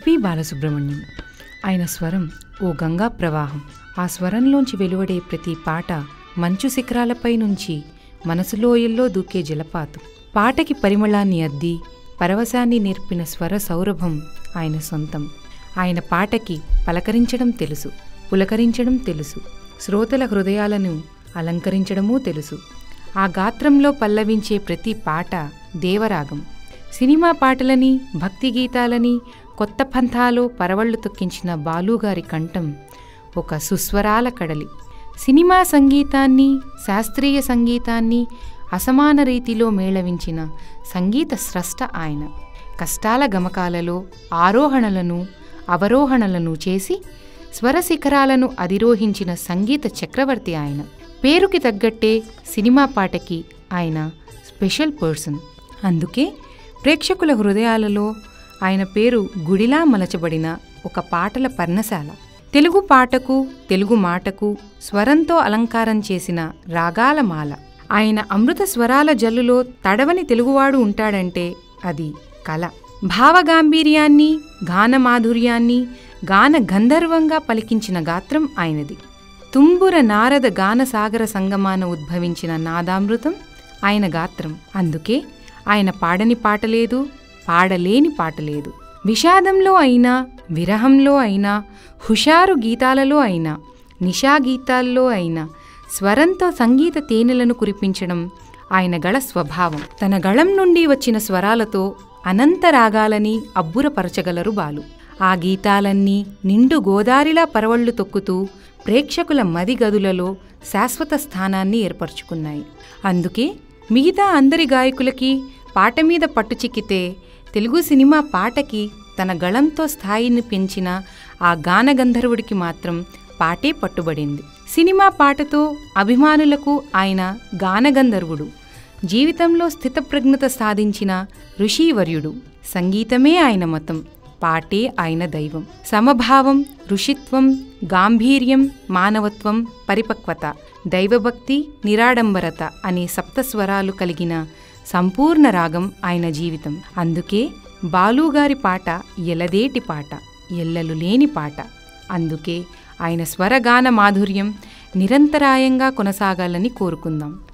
SP Balasubrahmanyam ఆయన స్వరం ఓ గంగా ప్రవాహం ఆ స్వరంలోంచి వెలువడే ప్రతి పాట మంచు శిఖరాలపై నుంచి మనసులోయల్లో దూకే జలపాతం పాటకి పరిమళాన్ని అద్ది పరవశాన్ని నేర్పిన స్వర సౌరభం ఆయన సొంతం ఆయన పాటకి పలకరించడం తెలుసు పులకరించడం తెలుసు శ్రోతల హృదయాలను అలంకరించడమూ తెలుసు ఆ గాత్రంలో పల్లవించే ప్రతి పాట దేవరాగం సినిమా పాటలని భక్తి గీతాలని కొత్త పంథాలో పరవళ్లు తొక్కించిన బాలుగారి కంఠం ఒక సుస్వరాల కడలి సినిమా సంగీతాన్ని శాస్త్రీయ సంగీతాన్ని అసమాన రీతిలో మేళవించిన సంగీత స్రష్ట ఆయన కష్టాల గమకాలలో ఆరోహణలను అవరోహణలను చేసి స్వర శిఖరాలను అధిరోహించిన సంగీత చక్రవర్తి ఆయన పేరుకి తగ్గట్టే సినిమా పాటకి ఆయన స్పెషల్ పర్సన్ అందుకే ప్రేక్షకుల హృదయాలలో ఆయన పేరు గుడిలా మలచబడిన ఒక పాటల పర్ణశాల తెలుగు పాటకు తెలుగు మాటకు స్వరంతో అలంకారం చేసిన రాగాల మాల ఆయన అమృత స్వరాల జల్లులో తడవని తెలుగువాడు ఉంటాడంటే అది కళ భావగాంభీర్యాన్ని గానమాధుర్యాన్ని గాన గంధర్వంగా పలికించిన గాత్రం ఆయనది తుంబుర నారద గానసాగర సంగమాన ఉద్భవించిన నాదామృతం ఆయన గాత్రం అందుకే ఆయన పాడని పాట లేదు పాడలేని పాట లేదు విషాదంలో అయినా విరహంలో అయినా హుషారు గీతాలలో అయినా నిషా గీతాల్లో అయినా స్వరంతో సంగీత తేనెలను కురిపించడం ఆయన గళ స్వభావం తన గళం నుండి వచ్చిన స్వరాలతో అనంత రాగాలని అబ్బురపరచగలరు బాలు ఆ గీతాలన్నీ నిండు గోదారిలా పరవళ్లు తొక్కుతూ ప్రేక్షకుల మది గదులలో శాశ్వత స్థానాన్ని ఏర్పరచుకున్నాయి అందుకే మిగతా అందరి గాయకులకి పాట మీద పట్టు చిక్కితే తెలుగు సినిమా పాటకి తన గళంతో స్థాయిని పెంచిన ఆ గానగంధర్వుడికి మాత్రం పాటే పట్టుబడింది సినిమా పాటతో అభిమానులకు ఆయన గానగంధర్వుడు జీవితంలో స్థితప్రజ్ఞత సాధించిన ఋషీవర్యుడు సంగీతమే ఆయన మతం పాటే ఆయన దైవం సమభావం ఋషిత్వం గాంభీర్యం మానవత్వం పరిపక్వత దైవభక్తి నిరాడంబరత అనే సప్తస్వరాలు కలిగిన సంపూర్ణ రాగం ఆయన జీవితం అందుకే బాలుగారి పాట ఎలదేటి పాట ఎల్లలు లేని పాట అందుకే ఆయన స్వరగాన మాధుర్యం నిరంతరాయంగా కొనసాగాలని కోరుకుందాం